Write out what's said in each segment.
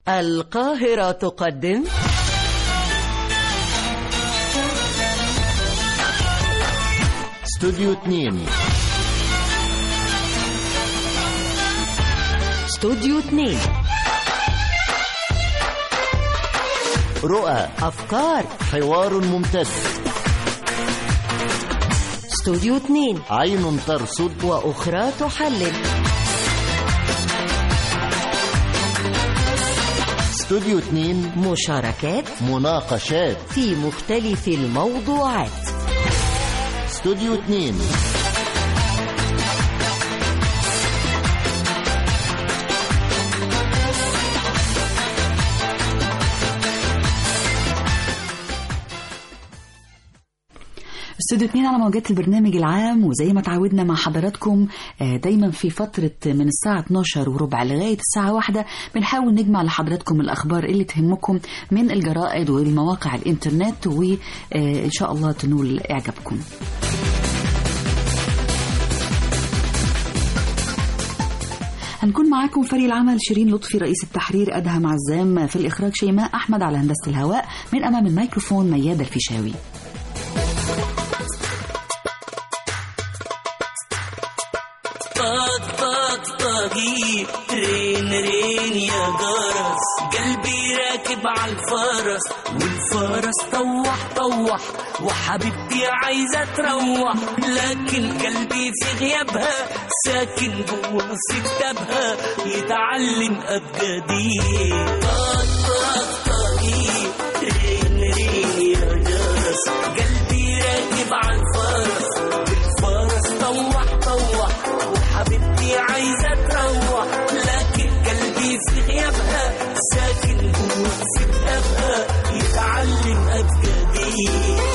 القاهرة تقدم استوديو 2 استوديو 2 رؤى أفكار حوار ممتد استوديو 2 عين ترصد وأخرى تحلل استوديو 2 مشاركات مناقشات في مختلف الموضوعات استوديو 2 استوديو 2 على موجات البرنامج العام وزي ما تعودنا مع حضراتكم آه، دايما في فترة من الساعة 12 وربع لغاية الساعة واحدة بنحاول نجمع لحضراتكم الأخبار اللي تهمكم من الجرائد والمواقع الإنترنت وإن شاء الله تنول إعجابكم هنكون معاكم فريق العمل شيرين لطفي رئيس التحرير أدهم عزام في الإخراج شيماء أحمد على هندسة الهواء من أمام الميكروفون ميادة الفيشاوي طق طق طقي رين رين يا جرس قلبي راكب على الفرس والفرس طوح طوح وحبيبتي عايزة تروح لكن قلبي في غيابها ساكن جوا في كتابها يتعلم أبجدي طق طق طقي رين رين يا جرس قلبي راكب على الفرس والفرس طوح طوح وحبيبتي عايزة تروح لكن قلبي في غيابها ساكن جوا في كتابها يتعلم أبجدي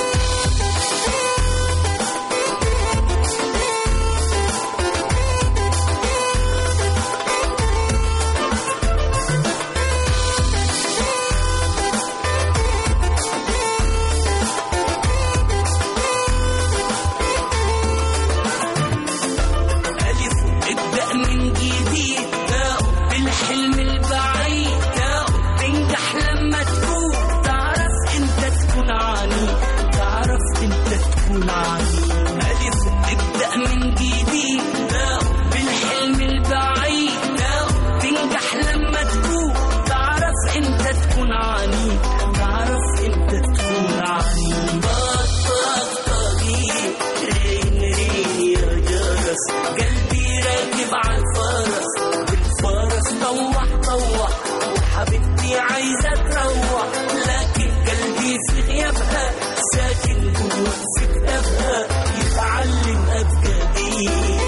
ألف ابدأ من جديد تاخد بالحلم البعيد تاخد تنجح لما تكون تعرف انت تكون عنيد تعرف انت تكون عنيد ألف ابدأ من جديد تاخد بالحلم البعيد تاخد تنجح لما تكون تعرف انت تكون عنيد تعرف انت تكون عنيد طق طق طقيق رين رين يا جرس قلبي راكب على الفرس والفرس طوح طوح وحبيبتي عايزة تروح لكن قلبي في غيابها ساكن جوا في كتابها يتعلم أبجدي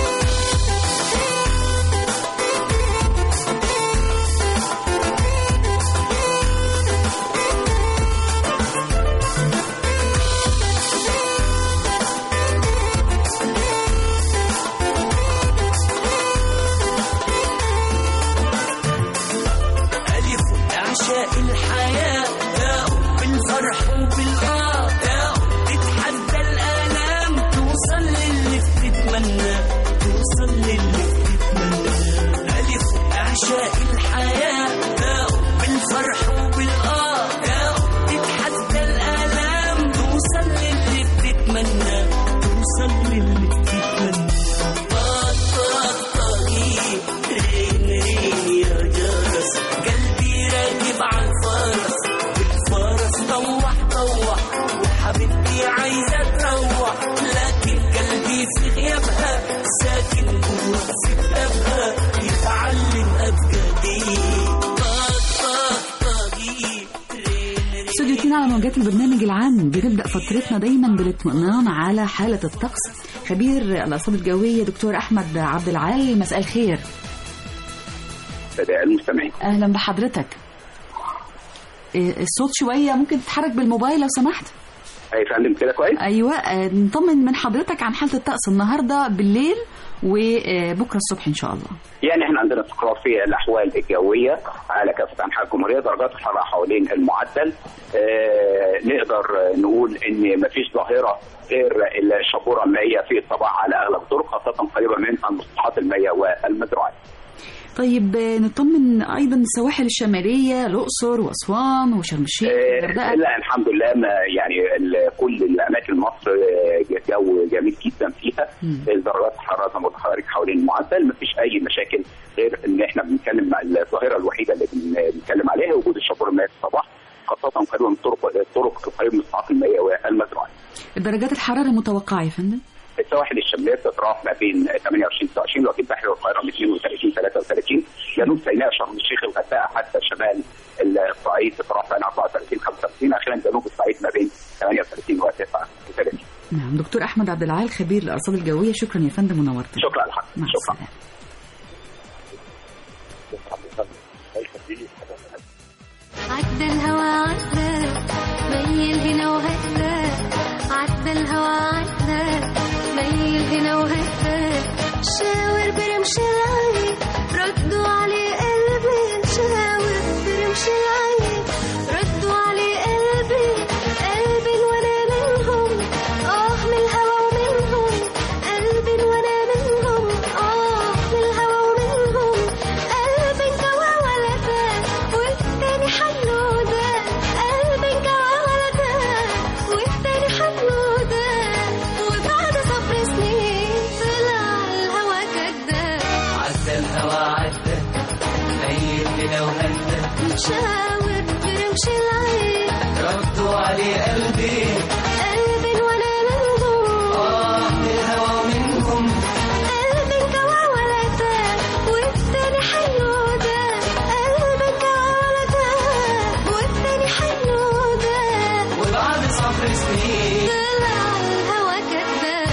ألف أعشاء الحياة تاء بالفرح وبالآه تاء تتحدى الآلام توصل للي بتتمنى توصل للي بتتمنى ألف أعشاء الحياة تاء بالفرح وبالآه تاء تتحدى الآلام توصل للي بتتمنى توصل للي بتتمنى طاق طاق طاقي رين رين يا جرس قلبي راكب على الفرس والفرس طوح طوح وحبيبتي عايزة تروح لكن قلبي في غيابها ساكن جوا في كتابها يتعلم أبجدي طاق طاق طاقي رين رين استوديو 2 على موجات البرنامج العام بنبدا فترتنا دايما بالاطمئنان على حاله الطقس خبير الارصاد الجويه دكتور احمد عبد العال مساء الخير بدائع المستمعين اهلا بحضرتك إيه، الصوت شويه ممكن تتحرك بالموبايل لو سمحت اي فندم كده كويس ايوه آه، نطمن من حضرتك عن حاله الطقس النهارده بالليل وبكره الصبح ان شاء الله يعني احنا عندنا استقرار في الاحوال الجويه على كافه انحاء الجمهوريه درجات الحراره حوالين المعدل آه نقدر نقول ان مفيش ظاهره غير الشبوره المائيه في الطبع على اغلب الطرق خاصه قريبه من المسطحات المائيه والمزروعات طيب آه، نطمن ايضا السواحل الشماليه الاقصر واسوان وشرم الشيخ آه، والغردقه لا الحمد لله ما يعني ال- كل الاماكن مصر آه، جو جميل جدا فيها مم. درجات الحراره زي ما قلت لحضرتك حوالين المعدل ما فيش اي مشاكل غير ان احنا بنتكلم مع الظاهره الوحيده اللي بن- بنتكلم عليها وجود الشبور المائي الصباح خاصه قريبا من الطرق الطرق قريب من الصعاب المائيه والمزروعه. درجات الحراره المتوقعه يا فندم السواحل الشماليه بتتراوح ما بين 28 29 لكن بحر القاهره من 32 33 جنوب سيناء شرم الشيخ الغردقه حتى شمال الصعيد بتتراوح بين 34 35 اخيرا جنوب الصعيد ما بين 38 و 39 نعم دكتور احمد عبد العال خبير الارصاد الجويه شكرا يا فندم ونورتنا شكرا لحضرتك مع شكرا السلامه عدى الهوى عدى ميل هنا وهدى عدى الهوى عدى ميل هنا وهدى شاور برمش العين ردوا عليه قلبي شاور برمش العين ردوا عليه قلبي قلبي وانا منهم اه من الهوى ومنهم قلبي وانا منهم اه من الهوى ومنهم قلبي انكوى ولا ده والتاني حنودة قلبي انكوى ولا ده والتاني حنودة وبعد صبر سنين طلع الهوى كداب عدى الهوى عدى ميل هنا وهدى مشاور برمش العين ردوا عليه قلبي قلبي وانا منهم اه من الهوى ومنكم قلبي انكوى ولا ده والتاني حنودة قلبي انكوى ولا ده والتاني حنودة وبعد صبر سنين طلع الهوى كداب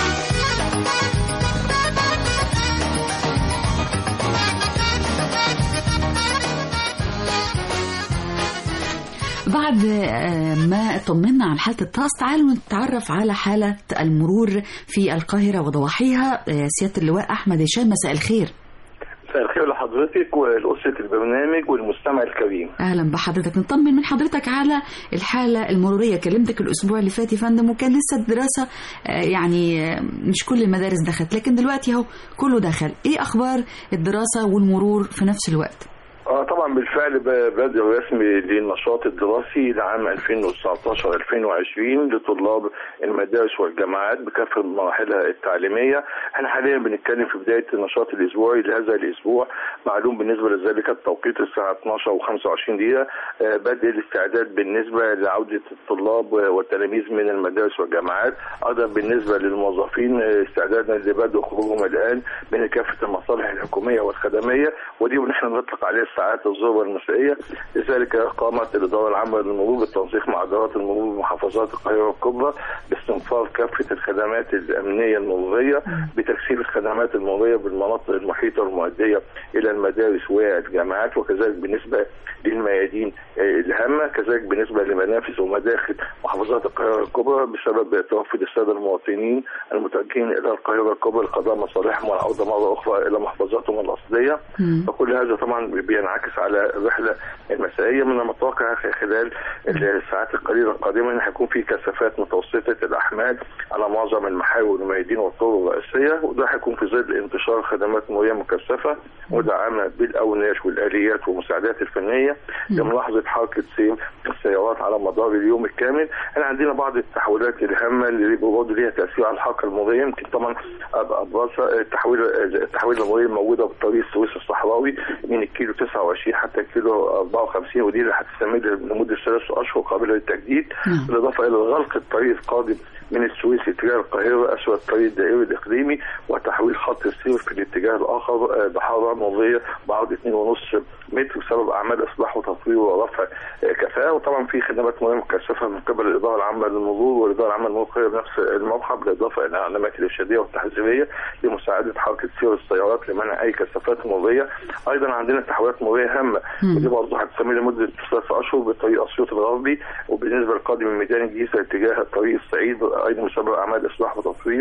بعد آه، ما طمنا عن حالة الطقس تعالوا نتعرف على حالة المرور في القاهرة وضواحيها آه، سيادة اللواء أحمد هشام مساء الخير مساء الخير لحضرتك ولأسرة البرنامج والمستمع الكريم أهلا بحضرتك نطمن من حضرتك على الحالة المرورية كلمتك الأسبوع اللي فات يا فندم وكان لسه الدراسة آه، يعني آه، مش كل المدارس دخلت لكن دلوقتي اهو كله دخل إيه أخبار الدراسة والمرور في نفس الوقت؟ اه طبعا بالفعل ب- بدء رسمي للنشاط الدراسي لعام 2019 2020 لطلاب المدارس والجامعات بكافه مراحلها التعليميه احنا حاليا بنتكلم في بدايه النشاط الاسبوعي لهذا الاسبوع معلوم بالنسبه لذلك التوقيت الساعه 12 و25 دقيقه آه، بدء الاستعداد بالنسبه لعوده الطلاب والتلاميذ من المدارس والجامعات ايضا بالنسبه للموظفين آه، استعدادا لبدء خروجهم الان من كافه المصالح الحكوميه والخدميه ودي ونحن بنطلق عليها الساعات الذروه المسائيه لذلك قامت الاداره العامه للمرور بالتنسيق مع ادارات المرور بمحافظات القاهره الكبرى باستنفار كافه الخدمات الامنيه المروريه بتكثيف الخدمات المروريه بالمناطق المحيطه والمؤديه الى المدارس والجامعات وكذلك بالنسبه للميادين آه، الهامه كذلك بالنسبه لمنافذ ومداخل محافظات القاهره الكبرى بسبب توفد الساده المواطنين المتوجهين الى القاهره الكبرى لقضاء مصالحهم والعوده مره اخرى الى محافظاتهم الاصليه مم. فكل هذا طبعا بينعكس على الرحله المسائيه من المتوقع خلال الساعات القليله القادمه ان هيكون في كثافات متوسطه الاحمال على معظم المحاور والميادين والطرق الرئيسيه وده هيكون في ظل انتشار خدمات مروريه مكثفه مدعمه بالاوناش والاليات والمساعدات الفنيه لملاحظه حركه سير السيارات على مدار اليوم الكامل احنا عندنا بعض التحويلات الهامه اللي برضه ليها تاثير على الحركه المروريه يمكن طبعا أب- ابرزها التحويل التحويل المروري الموجوده بالطريق السويس الصحراوي من الكيلو 29 حتى الكيلو 54 ودي اللي هتستمر لمده ثلاث اشهر قابله للتجديد نعم. بالاضافه الى غلق الطريق القادم من السويس اتجاه القاهره اسوأ الطريق الدائري الاقليمي وتحويل خط السير في الاتجاه الاخر آه، بحاره مروريه بعرض 2.5 متر بسبب اعمال اصلاح وتطوير ورفع آه، كفاءه وطبعا في خدمات مروريه مكثفه من قبل الاداره العامه للمرور والاداره العامه للمرور بنفس الموقع بالاضافه الى العلامات الارشاديه والتحذيريه لمساعده حركه سير السيارات لمنع اي كثافات مروريه ايضا عندنا تحويلات مروريه هامه ودي برضه هتستمر لمده ثلاث اشهر بطريق اسيوط الغربي وبالنسبه للقادم من ميدان الجيزه اتجاه طريق الصعيد ايضا بسبب اعمال اصلاح وتطوير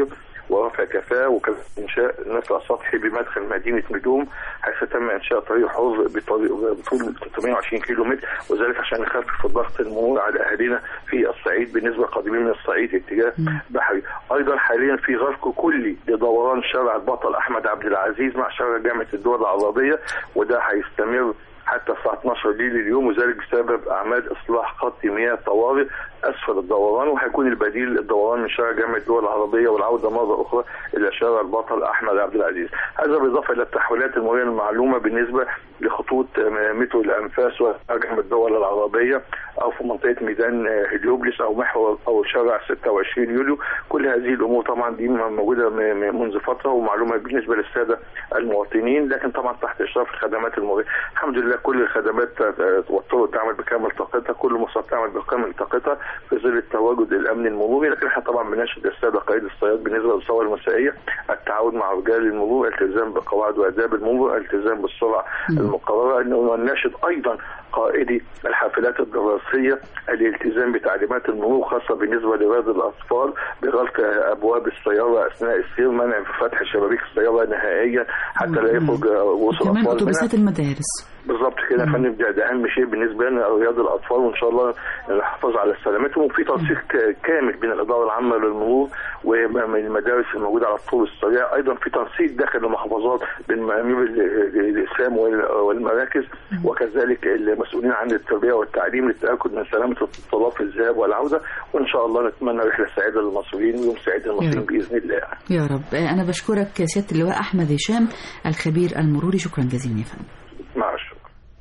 ورفع كفاءة وكذلك إنشاء نفق سطحي بمدخل مدينة مدوم حيث تم إنشاء طريق حر بطريق بطول 320 كيلو متر وذلك عشان نخفف ضغط المرور على أهالينا في الصعيد بالنسبة قادمين من الصعيد اتجاه بحري أيضا حاليا في غرق كلي لدوران شارع البطل أحمد عبد العزيز مع شارع جامعة الدول العربية وده هيستمر حتى الساعة 12 ليل اليوم وذلك بسبب أعمال إصلاح خط مياه طوارئ أسفل الدوران وهيكون البديل الدوران من شارع جامعة الدول العربية والعودة مرة أخرى إلى شارع البطل أحمد عبد العزيز هذا بالإضافة إلى التحويلات المرورية المعلومة بالنسبة لخطوط مترو الأنفاس وجامعة الدول العربية أو في منطقة ميدان هليوبلس أو محور أو شارع 26 يوليو كل هذه الأمور طبعا دي موجودة م- م- منذ فترة ومعلومة بالنسبة للسادة المواطنين لكن طبعا تحت إشراف الخدمات المرورية الحمد لله كل الخدمات آه، والطرق تعمل بكامل طاقتها كل المواصلات تعمل بكامل طاقتها في ظل التواجد الامني المروري لكن احنا طبعا بنشهد الساده قائد الصياد بالنسبه للصور المسائيه التعاون مع رجال المرور التزام بقواعد واداب المرور التزام بالسرعه المقرره انه نناشد ايضا قائدي الحافلات الدراسيه الالتزام بتعليمات المرور خاصه بالنسبه لرياض الاطفال بغلق ابواب السياره اثناء السير منع فتح شبابيك السياره نهائيا حتى لا يخرج وصول كمان الاطفال منها. اتوبيسات المدارس بالظبط كده يا فندم ده, ده اهم شيء بالنسبه لنا رياض الاطفال وان شاء الله نحافظ على سلامتهم وفي تنسيق ك- كامل بين الاداره العامه للمرور ومن المدارس الموجوده على الطرق السريع ايضا في تنسيق داخل المحافظات بين مامير ال- الاسلام وال- والمراكز وكذلك المسؤولين عن التربيه والتعليم للتاكد من سلامه الطلاب في الذهاب والعوده وان شاء الله نتمنى رحله سعيده للمصريين ويوم سعيد للمصريين رب. باذن الله يا رب أنا بشكرك سيادة اللواء أحمد هشام الخبير المروري شكرا جزيلا يا فندم مع الشكر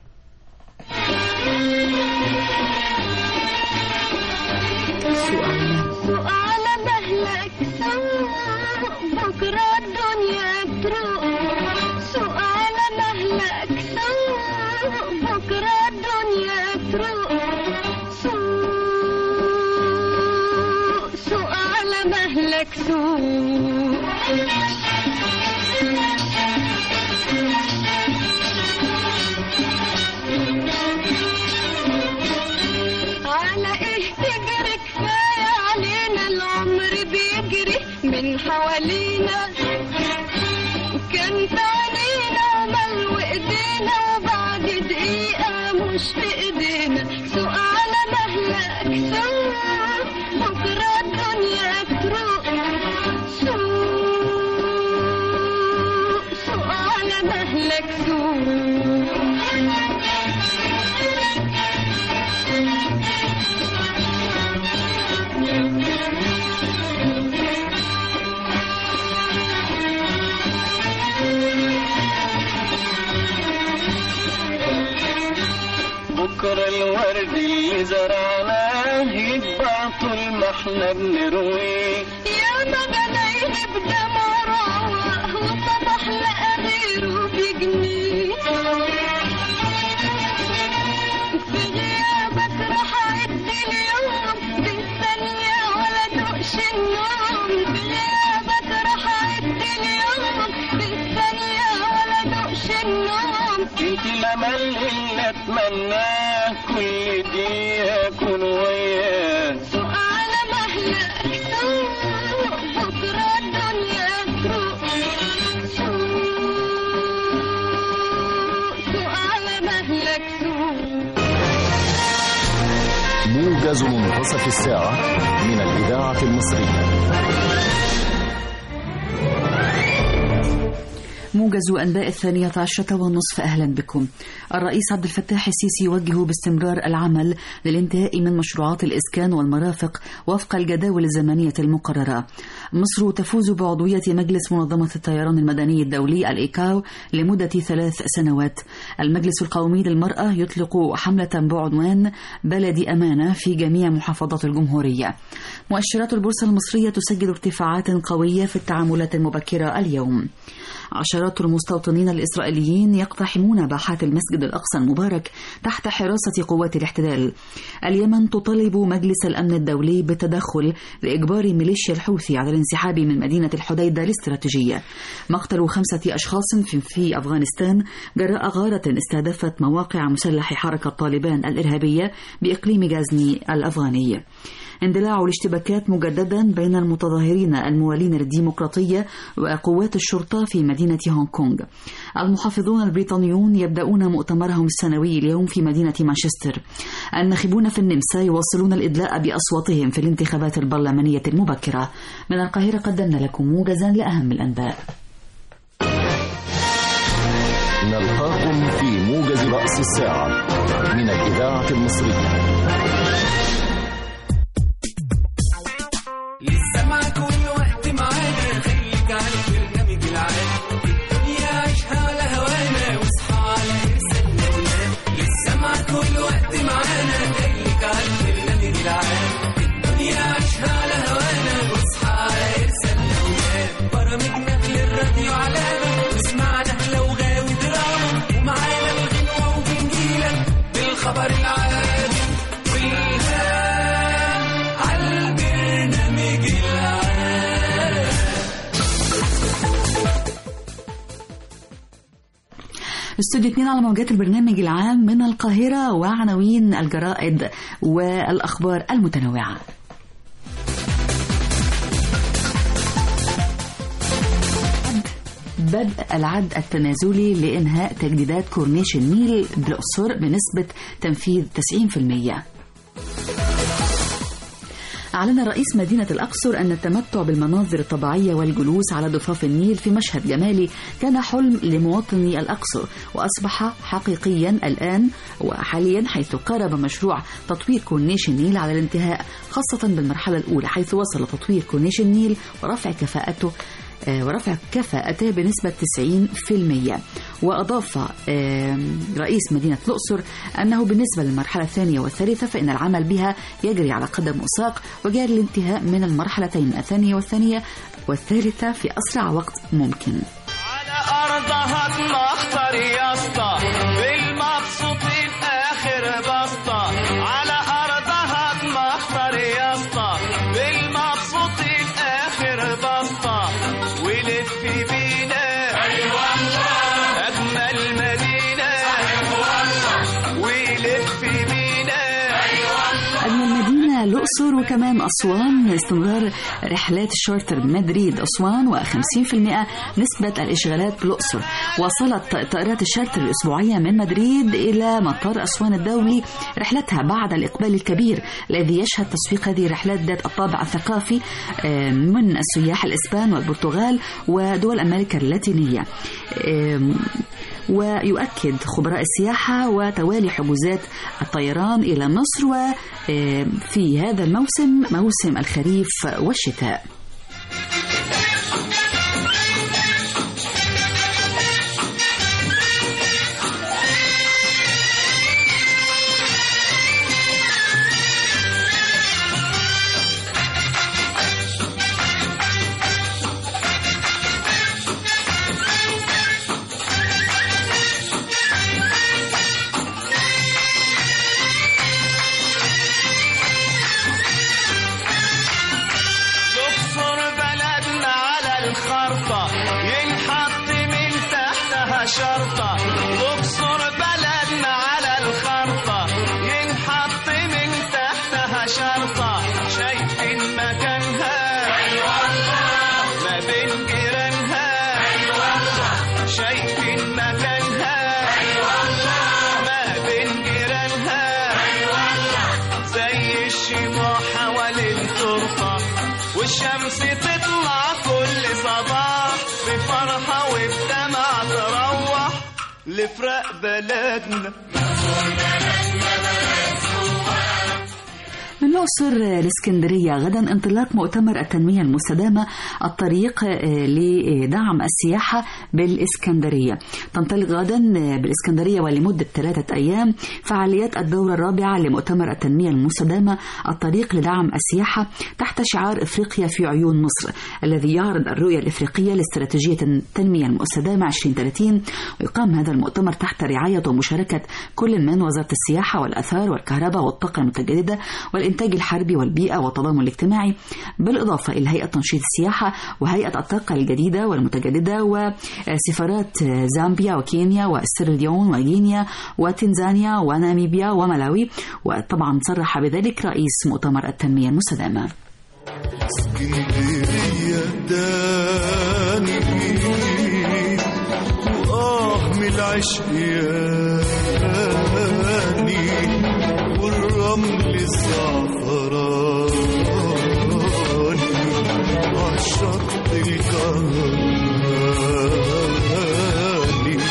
سؤال سوق على مهلك سوق بكرة الدنيا تروق سوق على مهلك سوق بكرة الدنيا تروق سوق سوق على مهلك سوق على ايه تجري كفاية علينا العمر بيجري من حوالينا كان في عينينا ومل وايدينا وبعد دقيقة مش في ايدينا سوق على مهلك سوق بكرة الدنيا تروق سوق سوق على مهلك سوق بكرة الورد اللي زرعناه يكبر طول ما احنا بنرويه يا ما بلاقيه بدمع روح وصبح لقى غيره بيجنيه في غيابك راح اعد اليوم بالثانية ولا دوقش النوم في غيابك راح اعد اليوم بالثانية ولا دوقش النوم انت الامل اللي اتمناه كل دقيقة اكون وياه سوق على مهلك سوق بكرة الدنيا تروق سوق سوق على مهلك سوق موجز منتصف الساعة من الإذاعة المصرية موجز أنباء الثانية عشرة والنصف أهلا بكم الرئيس عبد الفتاح السيسي يوجه باستمرار العمل للانتهاء من مشروعات الإسكان والمرافق وفق الجداول الزمنية المقررة مصر تفوز بعضوية مجلس منظمة الطيران المدني الدولي الإيكاو لمدة ثلاث سنوات المجلس القومي للمرأة يطلق حملة بعنوان بلدي أمانة في جميع محافظات الجمهورية مؤشرات البورصة المصرية تسجل ارتفاعات قوية في التعاملات المبكرة اليوم عشرات المستوطنين الإسرائيليين يقتحمون باحات المسجد الأقصى المبارك تحت حراسة قوات الاحتلال اليمن تطالب مجلس الأمن الدولي بالتدخل لإجبار ميليشيا الحوثي على الانسحاب من مدينة الحديدة الاستراتيجية مقتل خمسة أشخاص في, في أفغانستان جراء غارة استهدفت مواقع مسلح حركة طالبان الإرهابية بإقليم غازني الأفغاني اندلاع الاشتباكات مجددا بين المتظاهرين الموالين للديمقراطية وقوات الشرطة في مدينة هونغ كونغ المحافظون البريطانيون يبدأون مؤتمرهم السنوي اليوم في مدينة مانشستر الناخبون في النمسا يواصلون الإدلاء بأصواتهم في الانتخابات البرلمانية المبكرة من القاهرة قدمنا لكم موجزا لأهم الأنباء نلقاكم في موجز رأس الساعة من الإذاعة المصرية لسه مع كل وقت معانا خليك على البرنامج العام الدنيا عيشها على هوانا واصحى على رسالنا ونام لسه مع كل وقت معانا خليك على البرنامج العام الدنيا عيشها على هوانا واصحى على رسالنا ونام برامجنا في الراديو علامة واسمعنا لو غاوي دراما ومعانا الغنوة وبنجيلك بالخبر العادي والهام عالبرنامج العام استوديو 2 على موجات البرنامج العام من القاهرة وعناوين الجرائد والأخبار المتنوعة بدء العد التنازلي لإنهاء تجديدات كورنيش النيل بالأقصر بنسبة تنفيذ 90%. أعلن رئيس مدينة الأقصر أن التمتع بالمناظر الطبيعية والجلوس على ضفاف النيل في مشهد جمالي كان حلم لمواطني الأقصر وأصبح حقيقيا الآن وحاليا حيث قارب مشروع تطوير كورنيش النيل على الانتهاء خاصة بالمرحلة الأولى حيث وصل تطوير كورنيش النيل ورفع كفاءته آه، ورفع كفاءته بنسبة 90% وأضاف آه، رئيس مدينة الأقصر أنه بالنسبة للمرحلة الثانية والثالثة فإن العمل بها يجري على قدم وساق وجاري الانتهاء من المرحلتين الثانية والثانية والثالثة في أسرع وقت ممكن على ارضها تمخطر يا اسطى بالمبسوطين اخر بسطة على ارضها تمخطر يا اسطى بالمبسوطين اخر بسطة ولف بينا اي والله اجمل مدينة ولف بينا أجمل مدينة الأقصر وكمان أسوان استمرار رحلات الشارتر مدريد أسوان و50% نسبة الإشغالات بالأقصر وصلت طائرات الشارتر الأسبوعية من مدريد إلى مطار أسوان الدولي رحلتها بعد الإقبال الكبير الذي يشهد تسويق هذه الرحلات ذات الطابع الثقافي آه، من السياح الإسبان والبرتغال ودول أمريكا اللاتينية آم، ويؤكد خبراء السياحة وتوالي حجوزات الطيران إلى مصر وفي هذا الموسم موسم الخريف والشتاء تكسر بلدنا على الخرطة ينحط من تحتها شرطة تكسر بلدنا على الخرطة ينحط من تحتها شرطة شايفين مكانها ما بين جيرانها شايفين مكانها ما بين جيرانها زي الشموع حوالين ترطة والشمس تطلع كل صباح بفرحة وبدمع تروح لفرق بلدنا من الأقصر لإسكندرية غدا انطلاق مؤتمر التنمية المستدامة الطريق آه، لدعم السياحة بالإسكندرية تنطلق غدا آه، بالإسكندرية ولمدة ثلاثة أيام فعاليات الدورة الرابعة لمؤتمر التنمية المستدامة الطريق لدعم السياحة تحت شعار إفريقيا في عيون مصر الذي يعرض الرؤية الإفريقية لاستراتيجية التنمية المستدامة 2030 ويقام هذا المؤتمر تحت رعاية ومشاركة كل من وزارة السياحة والأثار والكهرباء والطاقة المتجددة والإنتاج الحربي والبيئة والتضامن الاجتماعي بالإضافة إلى هيئة تنشيط السياحة وهيئة الطاقة الجديدة والمتجددة وسفارات زامبيا وكينيا وسيراليون وغينيا وتنزانيا وناميبيا وملاوي وطبعا صرح بذلك رئيس مؤتمر التنمية المستدامة اسكندرية داني وآه من العشق ياني والرمل الزعفراني عالشط الكهرباني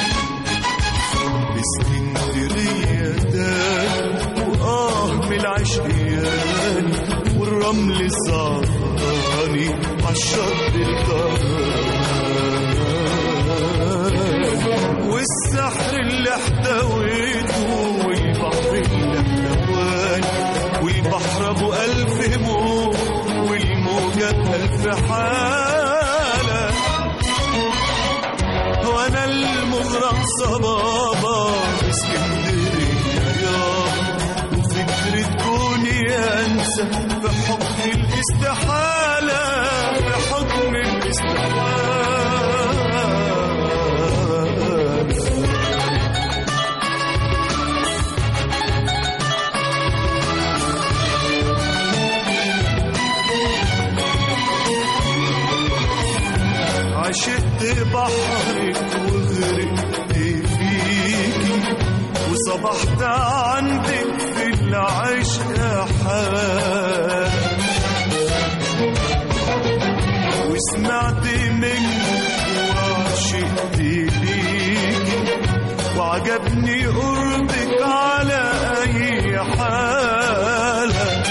اسكندرية داني وآه من العشق ياني والرمل الزعفراني عالشط الكهرباني والسحر اللي احتويته والبحر اللي احتواني والبحر ابو الف موج والموجة بألف حالة وانا المغرق صبابة اسكندرية يابا وفكرة كوني انسى بحكم الاستحالة بحكم الاستحالة عشقت بحرك وغرقت فيكي وصبحت عندك في العشق حال وسمعت منك وعشقت ليكي وعجبني قربك على أي حالة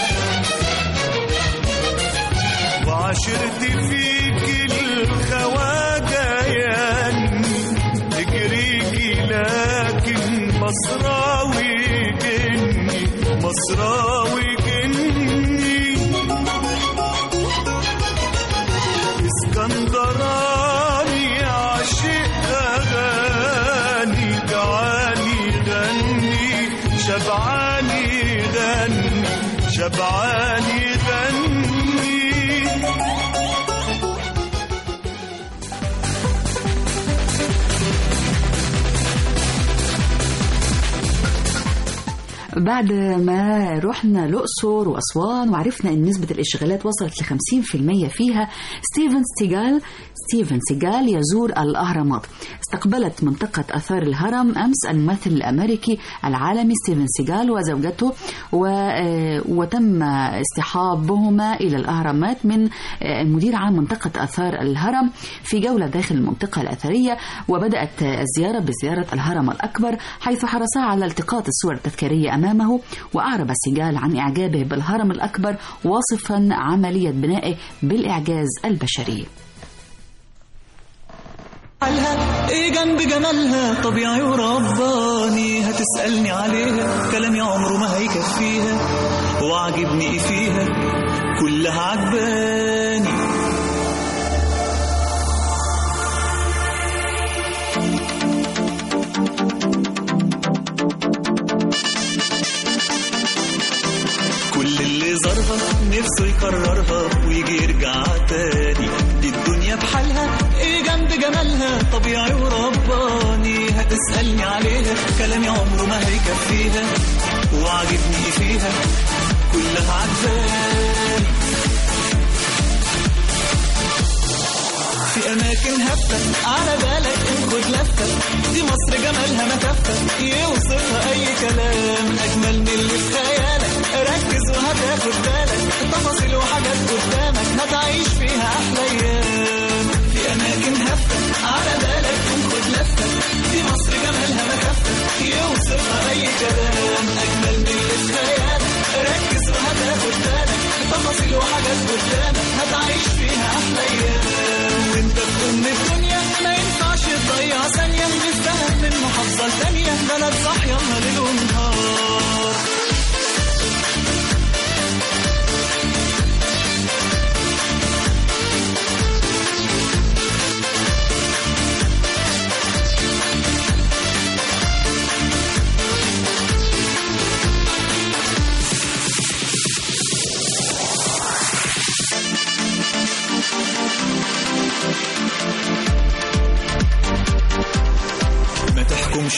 وعشرت فيك الخواجة يعني تجريكي لكن مصراوي جني مصراوي جني اسكندراني عاشق أغاني جعاني غني شبعاني غني شبعاني غني بعد ما رحنا الأقصر وأسوان وعرفنا أن نسبة الإشغالات وصلت ل 50% فيها ستيفن سيجال ستيفن سيجال يزور الأهرامات استقبلت منطقة أثار الهرم أمس الممثل الأمريكي العالمي ستيفن سيجال وزوجته و... آه، وتم اصطحابهما إلى الأهرامات من آه، مدير عام منطقة أثار الهرم في جولة داخل المنطقة الأثرية وبدأت الزيارة بزيارة الهرم الأكبر حيث حرصا على التقاط الصور التذكارية أمامه وأعرب سيجال عن إعجابه بالهرم الأكبر واصفا عملية بنائه بالإعجاز البشري حالها ايه جنب جمالها طبيعي ورباني هتسألني عليها كلامي عمره ما هيكفيها وعجبني ايه فيها كلها عجباني كل اللي زارها نفسه يكررها ويجي يرجع تاني دي الدنيا بحالها ايه جنب جمالها طبيعي ورباني هتسألني عليها كلامي عمره ما هيكفيها وعجبني إيه فيها كلها عجباني في أماكن هفة على بالك خد لفة دي مصر جمالها ما كفة يوصفها أي كلام أجمل من اللي في خيالك ركز وهتاخد بالك تفاصيل وحاجات قدامك هتعيش فيها أحلى أيام في أماكن هفة على بالك خد لفة دي مصر جمالها ما كفة يوصفها أي كلام أجمل من اللي في خيالك ركز وهتاخد بالك تفاصيل وحاجات قدامك هتعيش فيها أحلى أيام وانت في أم الدنيا ما ينفعش تضيع ثانية نفتهم من محافظة تانية بلد صاحية ليل ونهار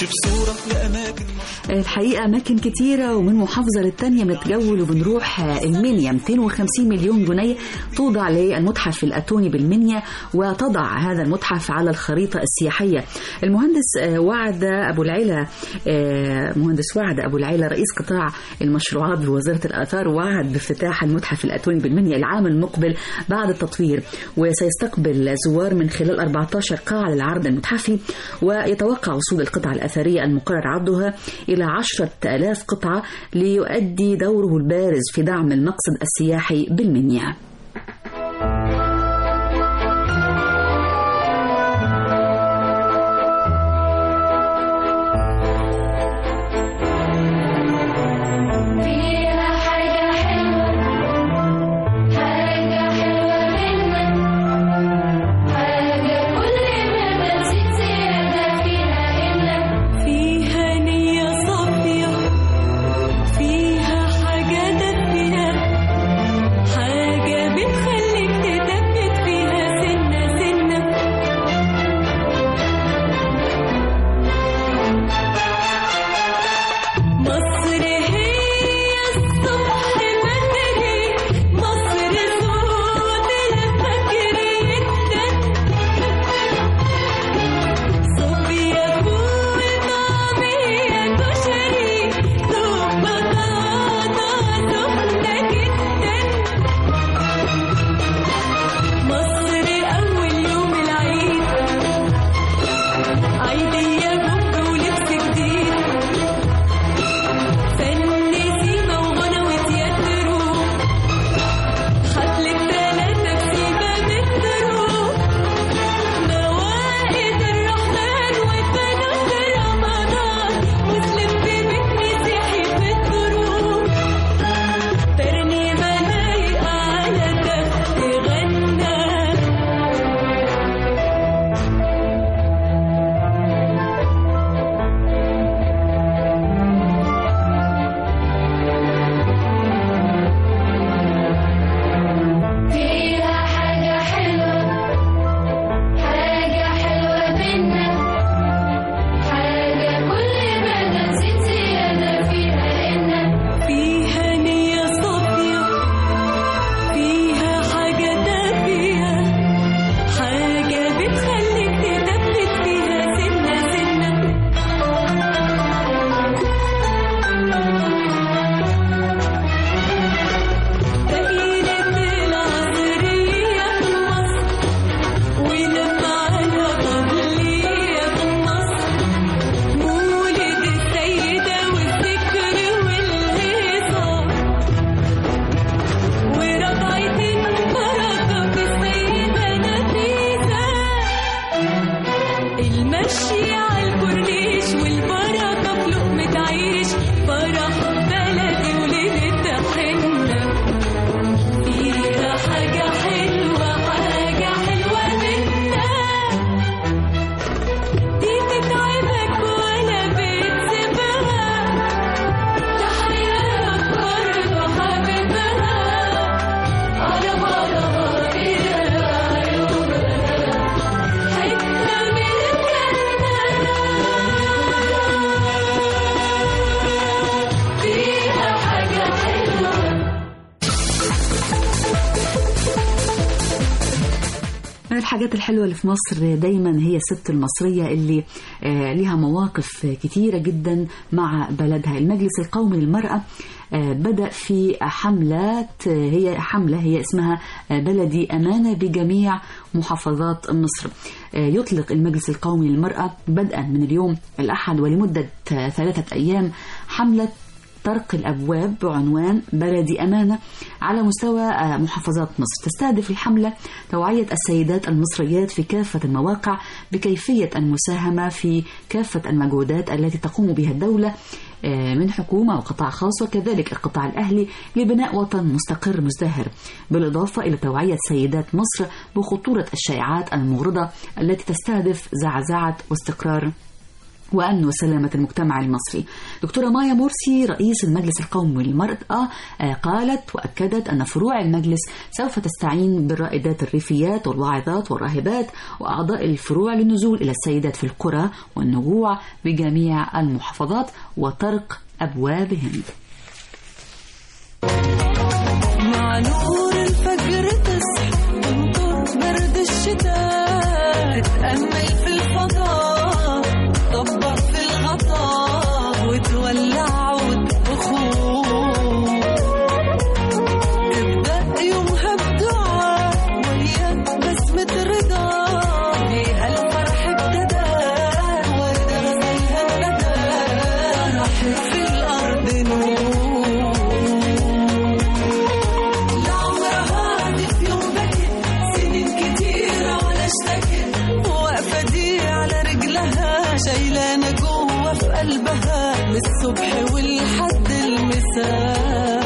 نمشي بصورة لأماكن الحقيقة أماكن كتيرة ومن محافظة للتانية بنتجول وبنروح آه، المنيا 250 مليون جنيه توضع للمتحف الأتوني بالمنيا وتضع هذا المتحف على الخريطة السياحية المهندس آه، وعد أبو العلا آه، مهندس وعد أبو العلا رئيس قطاع المشروعات بوزارة الآثار وعد بافتتاح المتحف الأتوني بالمنيا العام المقبل بعد التطوير وسيستقبل زوار من خلال 14 قاعة للعرض المتحفي ويتوقع وصول القطع الأثرية المقرر عرضها إلى عشرة آلاف قطعة ليؤدي دوره البارز في دعم المقصد السياحي بالمنيا فيها حاجة حلوة حاجة حلوة منك حاجة كل ما بنسيت زيادة فيها إنك فيها نية صافية فيها حاجة دافية حاجة بتخليك تثبت فيها سنة سنة مصر هي الصبح بدري مصر صوت الفجر يدن صوبيا فول طعمية كشري ثوم بطاطا سخنة جدا مصر أول يوم العيد عيدية بومب ولبس جديد فن سيما وغنى وتياترو حفلة تلاتة بسيبة مترو موائد الرحمن وفانوس رمضان مسلم في بيت مسيحي في الدروب ترنيمة لايقة على تخت غنى فيها حاجة حلوة حاجة حلوة منك حاجة كل ما نسيت زيادة فيها إنك فيها نية صافية فيها حاجة دافية حاجة بتخليك تثبت فيها سنة سنة دائرة العصرية في مصر ولما على قبلية في مصر مولد السيدة والذكر والهيصة وربعة البركة في السيدة نفيسة المشي على الكورنيش والبركة في لقمة عيش فرح بلدي وليلة حنة فيها حاجة حلوة حاجة حلوة منها دي تتعبك ولا بتسيبها تحيرك برضه حبيبها على بعضها إلى عيوبها حتة من الجنة فيها حاجة حلوة من الحاجات الحلوة اللي في مصر دايما هي الست المصرية اللي آه، ليها مواقف كتيرة جدا مع بلدها المجلس القومي للمرأة آه، بدأ في حملات آه، هي حملة هي اسمها آه، بلدي أمانة بجميع محافظات مصر آه، يطلق المجلس القومي للمرأة بدءا من اليوم الأحد ولمدة آه، ثلاثة أيام حملة طرق الأبواب بعنوان بلدي أمانة على مستوى آه، محافظات مصر تستهدف الحملة توعية السيدات المصريات في كافة المواقع بكيفية المساهمة في كافة المجهودات التي تقوم بها الدولة آه، من حكومة وقطاع خاص وكذلك القطاع الأهلي لبناء وطن مستقر مزدهر بالإضافة إلى توعية سيدات مصر بخطورة الشائعات المغرضة التي تستهدف زعزعة واستقرار وأمن وسلامة المجتمع المصري دكتورة مايا مرسي رئيس المجلس القومي للمرأة آه، قالت وأكدت أن فروع المجلس سوف تستعين بالرائدات الريفيات والواعظات والراهبات وأعضاء الفروع للنزول إلى السيدات في القرى والنجوع بجميع المحافظات وطرق أبوابهن مع نور الفجر تصحى تنطر برد الشتاء تتأمل في الفضاء طبق في الغطاء وتولع عود بخور ابدأ يومها بدعاء ويا بسمة رضا بيها الفرح ابتدى وردة غزلها ندى راحت في الأرض نور لعمرها دي في يوم بكت سنين كتيرة ولا اشتكت واقفة دي على رجلها شايلانة جوه في قلبها من الصبح والحد المساء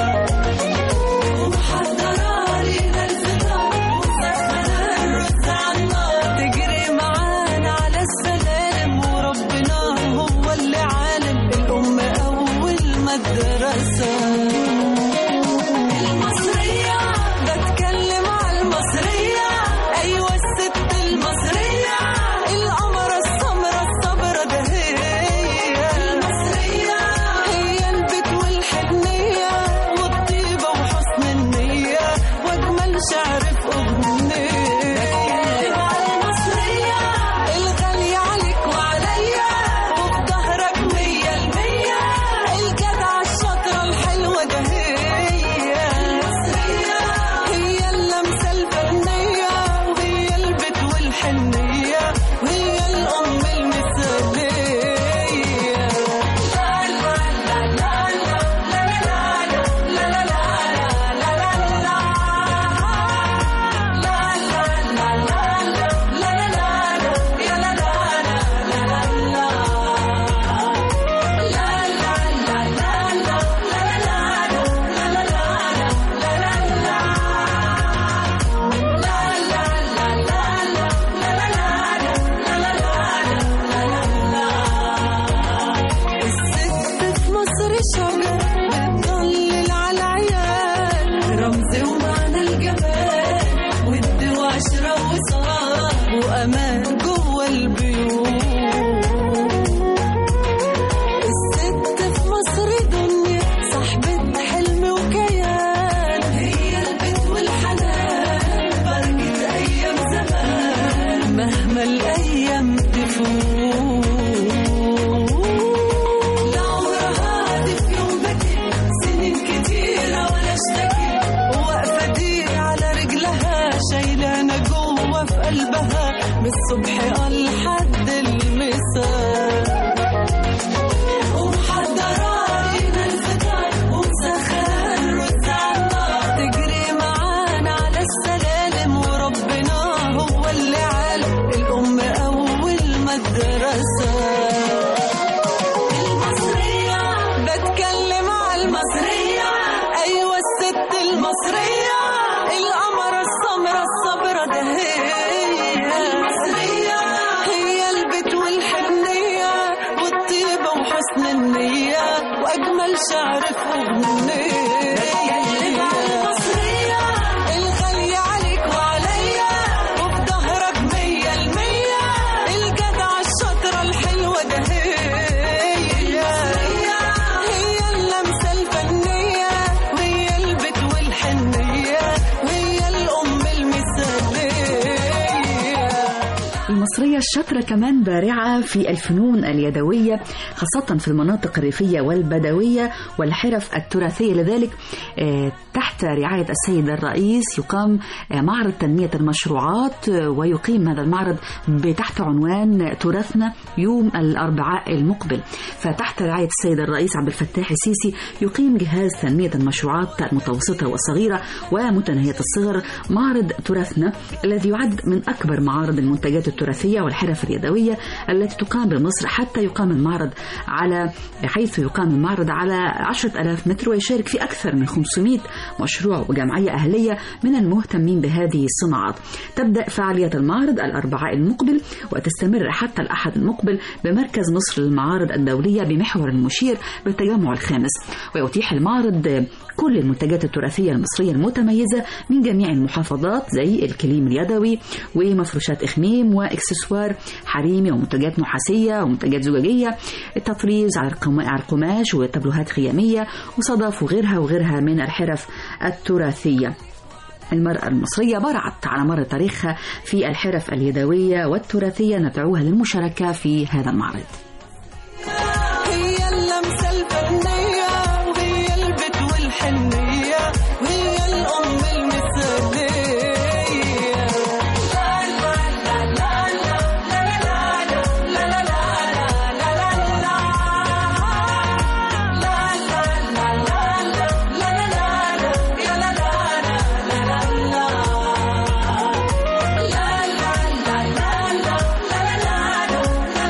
ومحضرة لينا الفطار ومسخنة الرز على النار تجري معانا على السلالم وربنا هو اللي عالم الأم أول مدرسة المصرية بتكلم على المصرية أيوة الست المصرية القمرة السمرة الصبرة ده هي المصرية هي البيت والحنية والطيبة وحسن النية وأجمل شعر في أغنية بتكلم على المصرية الغالية عليك وعليا وفي ظهرك مية المية الجدعة الشاطرة الحلوة ده هي المصرية هي اللمسة الفنية وهي البيت والحنية وهي الأم المثالية لا لا لا لا لا لا لا لا لا لا لا الست في مصر شجر بتضلل على العيال رمز ومعنى الجمال ود وعشرة وصال وأمان جوه البيوت الست في مصر دنيا صاحبة حلم وكيان هي البيت والحنان بركة أيام زمان مهما الأيام تفوت لعمرها دي في يوم بكت سنين كتيرة ولا اشتكت واقفة دي على رجلها شايلانة جوه في قلبها من الصبح لحد المساء ومحضرة لينا الفطار ومسخنة الرز على النار تجري معانا على السلالم وربنا هو اللي عالم الأم أول مدرسة المصرية بتكلم على المصرية أيوة الست المصرية القمرة السمرة الصبرة ده هي المصرية هي البيت والحنية والطيبة وحسن النية وأجمل شعر في أغنية بتكلم على المصرية الغالية عليك وعليا وفي ظهرك مية المية الجدعة الشاطرة الحلوة ده هي هي اللمسة الفنية وهي البيت والحنية وهي الأم المثالية المصرية الشاطرة كمان بارعة في الفنون اليدوية خاصة في المناطق الريفية والبدوية والحرف التراثية لذلك آه، تحت رعاية السيد الرئيس يقام آه، معرض تنمية المشروعات آه، ويقيم هذا المعرض تحت عنوان تراثنا يوم الأربعاء المقبل فتحت رعاية السيد الرئيس عبد الفتاح السيسي يقيم جهاز تنمية المشروعات المتوسطة والصغيرة ومتناهية الصغر معرض تراثنا الذي يعد من أكبر معارض المنتجات التراثية التراثية والحرف اليدوية التي تقام بمصر حتى يقام المعرض على حيث يقام المعرض على 10000 متر ويشارك في أكثر من 500 مشروع وجمعية أهلية من المهتمين بهذه الصناعات تبدأ فعالية المعرض الأربعاء المقبل وتستمر حتى الأحد المقبل بمركز مصر للمعارض الدولية بمحور المشير بالتجمع الخامس ويتيح المعرض كل المنتجات التراثية المصرية المتميزة من جميع المحافظات زي الكليم اليدوي ومفروشات إخميم وإكسسوار حريمي ومنتجات نحاسية ومنتجات زجاجية التطريز على القما- على القماش وتابلوهات خيامية وصدف وغيرها وغيرها من الحرف التراثية المرأة المصرية برعت على مر تاريخها في الحرف اليدوية والتراثية ندعوها للمشاركة في هذا المعرض هي اللمسة الفنية وهي البت والحنية وهي الأم المثالية لا لا لا لا لا لا لا لا لا لا لا لا لا لا لا لا لا لا لا يا لا لا لا لا لا لا لا لا لا لا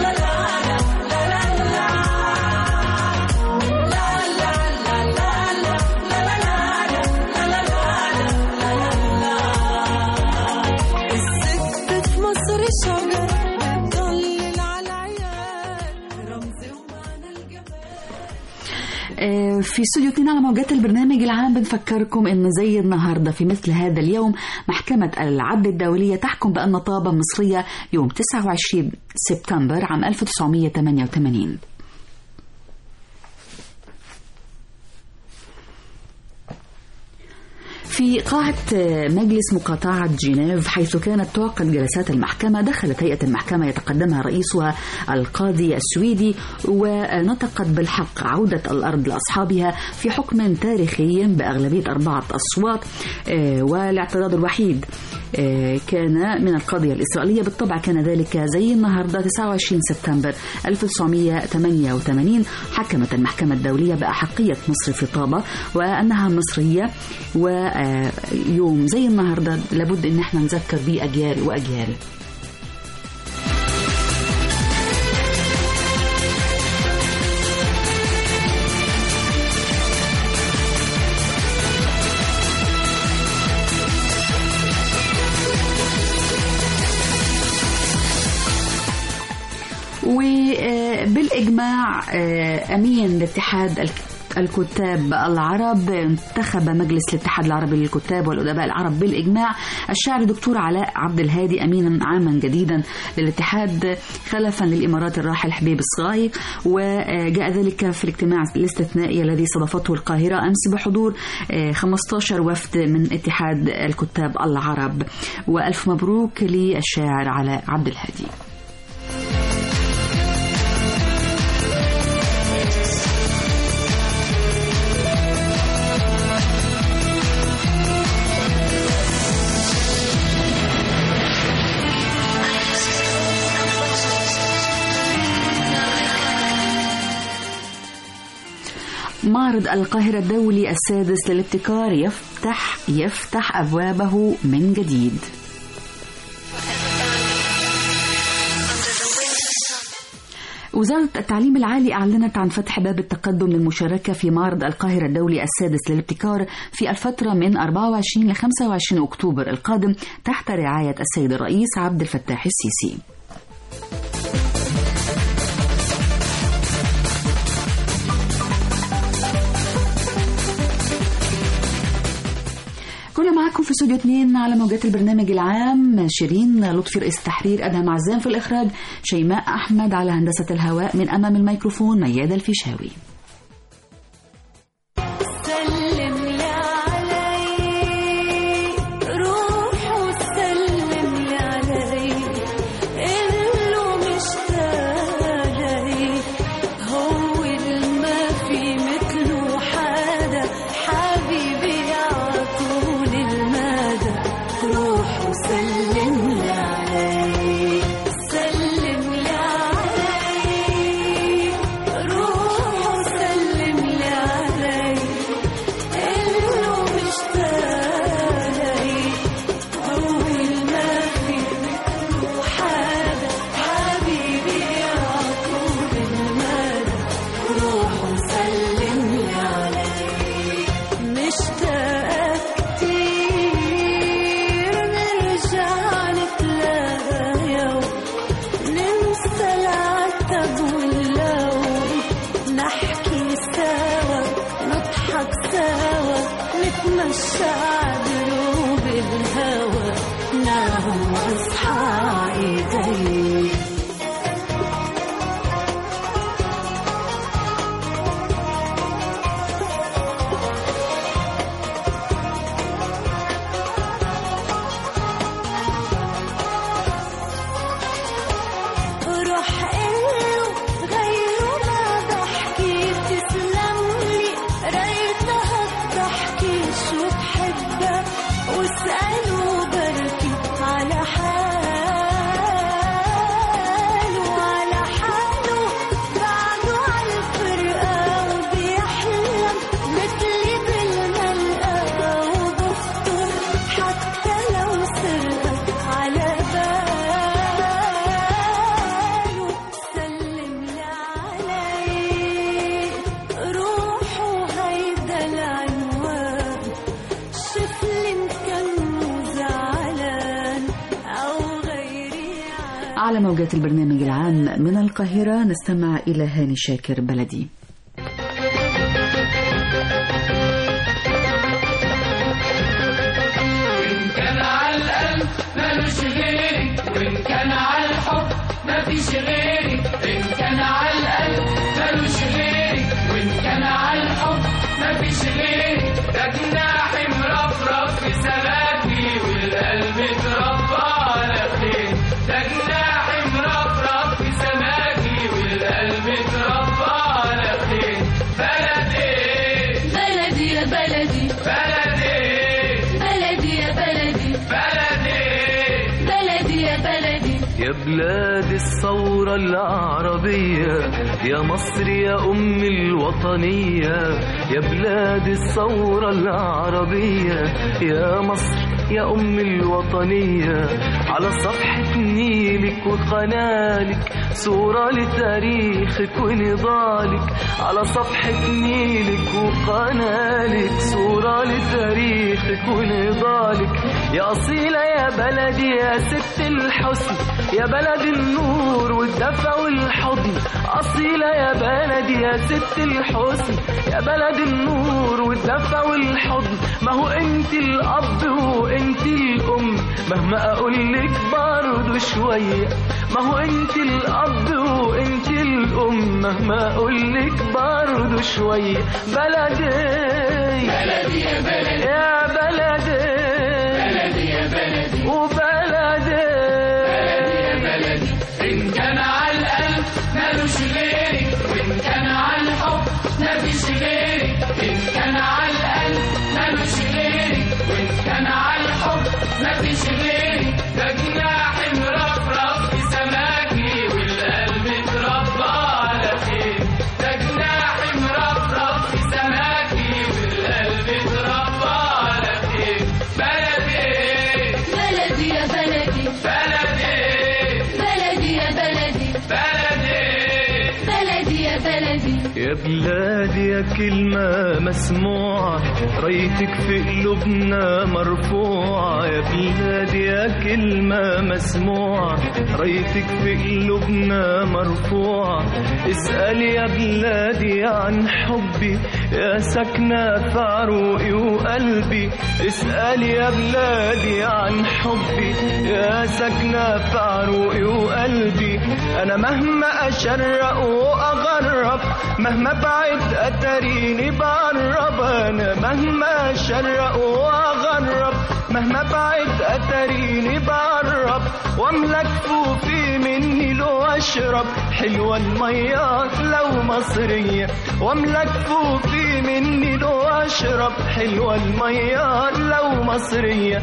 الست في مصر شجر بتضلل على العيال رمز ومعنى الجمال آه، في استوديو 2 على موجات البرنامج العام بنفكركم ان زي النهارده في مثل هذا اليوم محكمة العدل الدولية تحكم بأن طابة مصرية يوم 29 سبتمبر عام 1988 في قاعة مجلس مقاطعة جنيف حيث كانت تعقد جلسات المحكمة دخلت هيئة المحكمة يتقدمها رئيسها القاضي السويدي ونطقت بالحق عودة الأرض لأصحابها في حكم تاريخي بأغلبية أربعة أصوات آه، والاعتراض الوحيد آه، كان من القضية الإسرائيلية بالطبع كان ذلك زي النهاردة 29 سبتمبر 1988 حكمت المحكمة الدولية بأحقية مصر في طابة وأنها مصرية ويوم زي النهاردة لابد أن احنا نذكر بيه أجيال وأجيال وبالإجماع آه، أمين الاتحاد الك- الكتاب العرب انتخب مجلس الاتحاد العربي للكتاب والأدباء العرب بالإجماع الشاعر الدكتور علاء عبد الهادي أمينا عاما جديدا للاتحاد خلفا للإمارات الراحل حبيب الصغاي وجاء ذلك في الاجتماع الاستثنائي الذي استضافته القاهرة أمس بحضور آه، 15 وفد من اتحاد الكتاب العرب وألف مبروك للشاعر علاء عبد الهادي معرض القاهرة الدولي السادس للابتكار يفتح يفتح أبوابه من جديد وزارة التعليم العالي أعلنت عن فتح باب التقدم للمشاركة في معرض القاهرة الدولي السادس للابتكار في الفترة من 24 ل 25 أكتوبر القادم تحت رعاية السيد الرئيس عبد الفتاح السيسي. كنا معاكم في استوديو 2 على موجات البرنامج العام شيرين لطفي رئيس التحرير ادهم عزام في الاخراج شيماء احمد على هندسه الهواء من امام الميكروفون ميادة الفيشاوي سلم لي علي روح وسلم لي علي اللي مشتاق لي هو اللي ما في مثله حدا حبيبي عطول المدى روح وسلم لي علي سلم لي علي روح الشعب روب الهوى نام واصحى ايدي روح قله غيره ما بحكي تسلم لي ريتها بتحكي شو بحبك واسأله بركي على حاله على حاله بعده عالفرقة وبيحلم مثلي بالملقى وبفطر حتى لو سرقت على باله سلم لي علي روحه هيدا العنوان شوف لي إن كان زعلان أو غيري على موجات البرنامج العام من القاهرة نستمع إلى هاني شاكر بلدي وإن كان على القلب ملوش غيري وإن كان على الحب مفيش غيري إن كان على القلب ملوش غيري وإن كان على الحب مفيش غيري ده جناحي مرفرف في سماكي والقلب اتربى على خير ده جناحي مرفرف في سماكي والقلب اتربى على خير بلدي بلدي يا بلدي بلدي بلدي يا بلدي بلدي بلدي يا بلدي يا بلاد الثورة العربية يا مصر يا أم الوطنية يا بلاد الثورة العربية يا مصر يا أم الوطنية على صفحة نيلك وقنالك صورة لتاريخك ونضالك على صفحة نيلك وقنالك صورة لتاريخك ونضالك يا أصيلة يا بلدي يا ست الحسن يا بلد النور والدفى والحضن أصيلة يا بلدي يا ست الحسن يا بلد النور والدفى والحضن ما هو انت الأب وانت الأم مهما أقولك برضو شوية ما هو انت الأب وانت الأم مهما أقولك برضو شوية بلدي بلدي يا بلدي يا بلدي بلدي يا بلدي وبلدي بلدي إن كان على القلب ملوش غيري وإن كان على الحب مفيش غيري إن كان على القلب ملوش غيري وإن كان على الحب مفيش غيري ده جناحي مرفرف في سماكي والقلب اتربى على خير ده جناحي مرفرف في سماكي والقلب اتربى على خير بلدي بلدي يا بلدي بلدي بلدي يا بلدي بلدي بلدي يا بلدي يا بلادي يا كلمة مسموعة رايتك في قلوبنا مرفوعة يا بلادي يا كلمة مسموعة رايتك في قلوبنا مرفوعة اسأل يا بلادي عن حبي يا سكنة في عروقي وقلبي اسأل يا بلادي عن حبي يا سكنة في عروقي وقلبي أنا مهما أشرق وأغرب مهما بعد أتريني بقرب أنا مهما أشرق وأغرب مهما بعد أتريني بقرب واملك فوفي مني لو أشرب حلوة المية لو مصرية واملك فوفي مني لو أشرب حلوة المية لو مصرية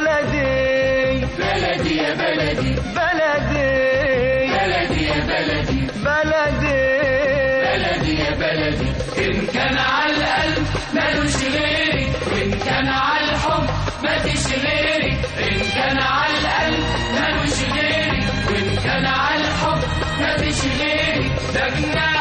بلدي بلدي يا بلدي بلدي بلدي يا بلدي بلدي بلدي يا بلدي إن كان على القلب ملوش غيري وإن كان على الحب مفيش غيري إن كان على القلب ملوش غيري وإن كان على الحب مفيش غيري ده جناح